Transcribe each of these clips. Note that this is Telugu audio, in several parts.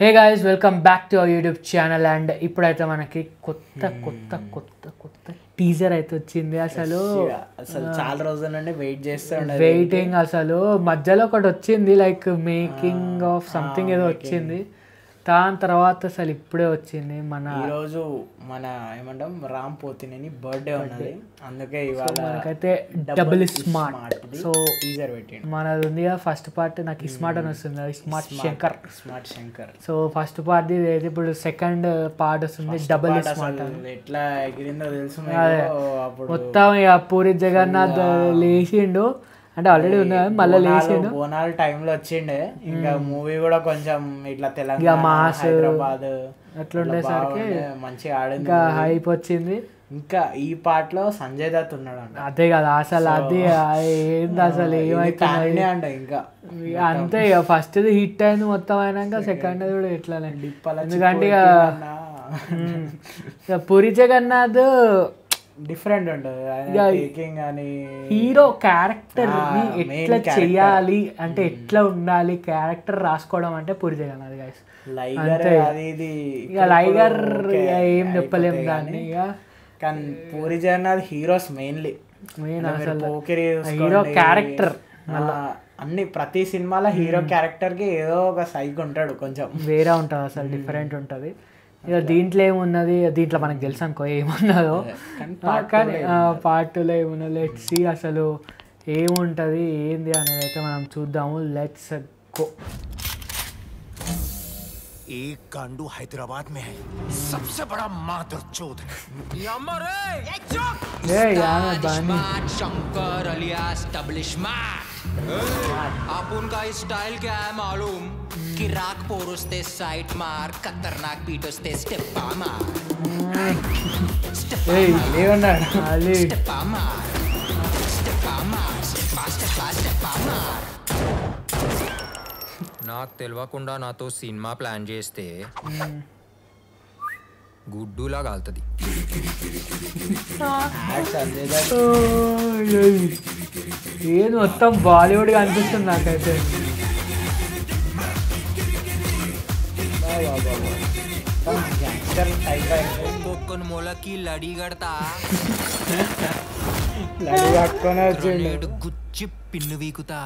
Hey guys welcome back to our YouTube channel and ఇప్పుడైతే మనకి కొత్త కొత్త కొత్త కొత్త టీజర్ అయితే వచ్చింది అసలు అసలు చాలా రోజుల నుండి వెయిట్ చేస్తూ ఉండేది వెయిటింగ్ అసలు మధ్యలో ఒకటి వచ్చింది లైక్ మేకింగ్ ఆఫ్ సంథింగ్ ఏదో వచ్చింది దాని తర్వాత అసలు ఇప్పుడే వచ్చింది మన ఈ రోజు మన ఏమంటాం రామ్ పోతినేని బర్త్డే ఉన్నది అందుకే ఇవాళ మనకైతే డబుల్ స్మార్ట్ సో టీజర్ పెట్టిండు మనది ఉంది కదా ఫస్ట్ పార్ట్ నాకు స్మార్ట్ అని వస్తుంది smart Shankar smart Shankar so first part ఇది అయితే ఇప్పుడు సెకండ్ పార్ట్ వస్తుంది డబుల్ పాట స్మార్ట్ అసలు ఎట్లా ఎగిరిందో తెలుసు మీకు అప్పుడు మొత్తం ఇక పూరి జగన్నాథ్ లేచిండు అంటే ఆల్రెడీ ఉన్నది మళ్ళీ లేచిండు బోనాల టైంలో వచ్చిండే ఇంకా మూవీ కూడా కొంచెం ఇట్లా ఇక తెలంగాణ మాస్ హైదరాబాద్ అట్లా ఉండేసరికి బాగుండే, మంచిగా ఆడింది ఇంకా హైప్ వచ్చింది ఇంకా ఈ పార్ట్ లో సంజయ్ దత్ ఉన్నాడు అంట అదే కదా అసలు అది ఏంది అసలు ఏమైతుంది అంట ఇంకా ఇక అంతే ఇక ఫస్ట్ హిట్ అయింది మొత్తం అయినాక సెకండ్ కూడా ఇట్లానే డిప్పల ఎందుకంటే ఇక ఉమ్, ఇక పూరి జగన్నాథ్ డిఫరెంట్ ఉంటుంది ఆయన టేకింగ్ అని హీరో క్యారెక్టర్ ని Ah, main ఎట్లా character. చెయ్యాలి అంటే ఎట్లా ఉండాలి క్యారెక్టర్ రాసుకోవడం అంటే పూరి జగన్నాథ్ గైస్ లైగర్ అది ఇది ఇక లైగర్ ఓకే, ఇక ఏం చెప్పలేం అయిపోతాయి దాన్ని కానీ, ఇక కానీ Puri Jagannadh heroes mainly main అసలు పోకిరి హీరో క్యారెక్టర్ అన్ని ప్రతి సినిమాలో హీరో క్యారెక్టర్ కి ఏదో ఒక సైక్ ఉంటాడు కొంచెం వేరే ఉంటుంది అసలు డిఫరెంట్ ఉంటుంది ఇక దీంట్లో ఏమున్నది దీంట్లో మనకు తెలుసు అనుకో ఏమున్నదో కానీ ఆ, కానీ పార్టీలో ఏమున్నది లెట్స్ సి అసలు ఏముంటుంది ఏంది అనేది అయితే మనం చూద్దాము లెట్స్ గో एक गांडू हैदराबाद में है सबसे बड़ा मादर चौध ఏ యామే బాని smart Shankar alias double smart आपण का स्टाईल क्या आहे मालूम की राग पोरुसते साईट मार खतरनाक पीठ असते स्टेप्पा मार ఏయ్ మళ్ళీ ఉన్నాడు అది स्टेप्पा मार स्टेप्पा मार स्टेप्पा स्टेप्पा स्टेप्पा मार నాకు తెలియకుండా నాతో సినిమా ప్లాన్ చేస్తే గుడ్డులా కాలుతుంది సంజయ్ దత్ ఏది మొత్తం బాలీవుడ్ అనిపిస్తుంది నాకైతే గ్యాంగ్స్టర్ టైప్ అయింది ఒక్కొక్కని మొలకి లడి కడతా లడి పట్టుకొని వచ్చిండు నేడు గుచ్చి పిన్ను వీకుతా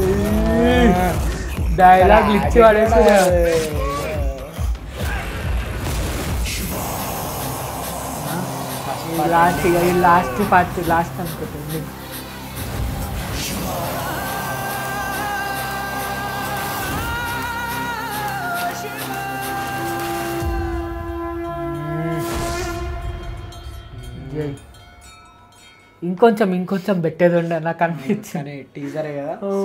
డైలాగ్ ఇచ్చి పడేసి లాస్ట్ ఇక ఈ లాస్ట్ పార్ట్ లాస్ట్ అనుకుంటుంది జై. ఇంకొంచెం ఇంకొంచెం పెట్టేది ఉండే నాకు అనిపించింది కానీ టీజరే కదా ఓ,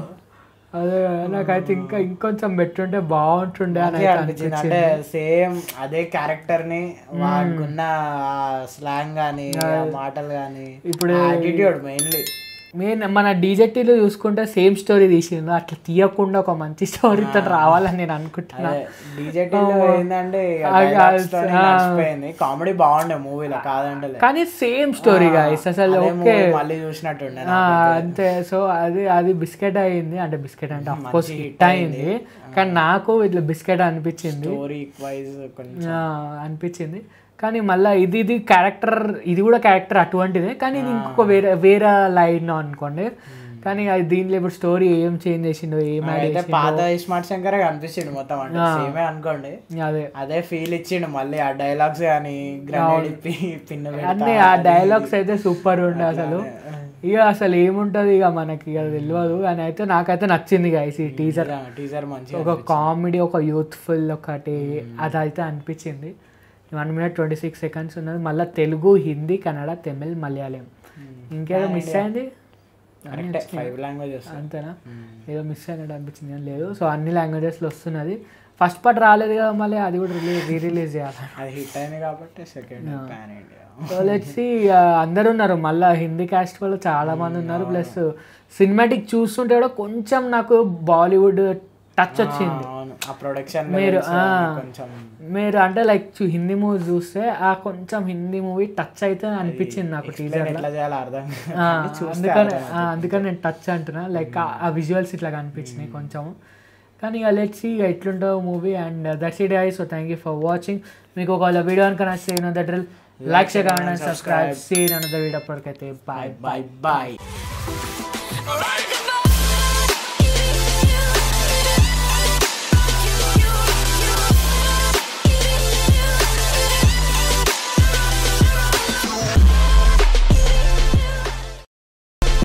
అదే కదా, నాకైతే ఇంకా ఇంకొంచెం పెట్టుంటే బాగుంటుండే అని మంచిగా అయితే అనిపించింది అనిపించింది అంటే సేమ్ అదే క్యారెక్టర్ ని వాడుకున్న స్లాంగ్ గానీ ఆ మాటలు గానీ ఇప్పుడు యాటిట్యూడ్ మెయిన్లీ మెయిన్ మన డీజెటీలో చూసుకుంటే సేమ్ స్టోరీ తీసిండు అట్లా తీయకుండా ఒక మంచి స్టోరీతో రావాలని నేను అనుకుంటున్నా డీజేటీలో ఏంటంటే అది- ఆ. నడిచిపోయింది కామెడీ బాగుండే మూవీలో కాదంటే కానీ సేమ్ స్టోరీ గాయస్ అసలు ఓకే మళ్ళీ చూసినట్టుండే ఆ, అంతే సో అది అది బిస్కెట్ అయింది అంటే బిస్కెట్ అంటే అఫ్ కోర్స్ హిట్ అయింది కానీ నాకు ఇట్లా బిస్కెట్ అనిపించింది స్టోరీ వైజ్ కొంచెం ఆ, అనిపించింది కానీ మళ్ళీ ఇది ఇది క్యారెక్టర్ ఇది కూడా క్యారెక్టర్ అటువంటిదే కానీ ఇది ఇంకొక వేరే వేరే లైన్ అనుకోండి కానీ అది దీంట్లో ఇప్పుడు స్టోరీ ఏం చేంజ్ చేసిండో ఏం యాడ్ అయితే చేసిండో పాత స్మార్ట్ శంకర్ కనిపించిండు మొత్తం అంటే సేమే అనుకోండి అదే అదే ఫీల్ ఇచ్చిండు మళ్ళీ ఆ డైలాగ్స్ కానీ గ్రనేడ్ ఇప్పి పిన్ను పెడతా, అన్నీ ఆ డైలాగ్స్ అయితే సూపర్ ఉండే అసలు ఇక అసలు ఏముంటది ఇక మనకి ఇక తెలియదు కానీ అయితే నాకైతే నచ్చింది గైస్ ఈ టీజర్ టీజర్ మంచిగా ఒక కామెడీ ఒక యూత్ఫుల్ ఒకటి అదైతే అనిపించింది one minute twenty six seconds ఉన్నది మళ్ళీ తెలుగు హిందీ కన్నడ తమిళ్ మలయాళం ఇంకేదో మిస్ అయింది కరెక్టే ఫైవ్ లాంగ్వేజెస్ అంతేనా ఏదో మిస్ అయినట్టు అనిపించింది ఏం లేదు సో అన్ని లాంగ్వేజెస్లో వస్తున్నది ఫస్ట్ పార్ట్ రాలేదు కదా మళ్ళీ అది కూడా రిలీజ్ రీ రిలీజ్ చేయాలి అది హిట్ అయింది కాబట్టి second pan India so let's అందరు ఉన్నారు మళ్ళీ హిందీ క్యాస్ట్ వాళ్ళు చాలా మంది ఉన్నారు ప్లస్ సినిమాటిక్ చూస్తుంటే కూడా కొంచెం నాకు బాలీవుడ్ టచ్ వచ్చింది అవును ఆ ప్రొడక్షన్ మీరు, ఆ. కొంచెం మీరు అంటే లైక్ హిందీ మూవీ చూస్తే ఆ కొంచెం హిందీ మూవీ టచ్ అయితే అనిపించింది నాకు explain టీజర్ ఎట్లా చేయాలో అర్థం కాదు. ఆ, కానీ చూస్తే అందుకని అర్థమవుతుంది. ఆ, అందుకని నేను టచ్ అంటున్నా లైక్ ఆ విజువల్స్ ఇట్లా కనిపించినాయి కొంచెం కానీ ఇక లెట్స్ ఇక ఎట్లుంటుందో movie and that's it I so thank you for watching మీకు ఒకవేళ వీడియో కనుక నచ్చితే the drill like share and subscribe see another video అప్పటికైతే బాయ్ బాయ్ బాయ్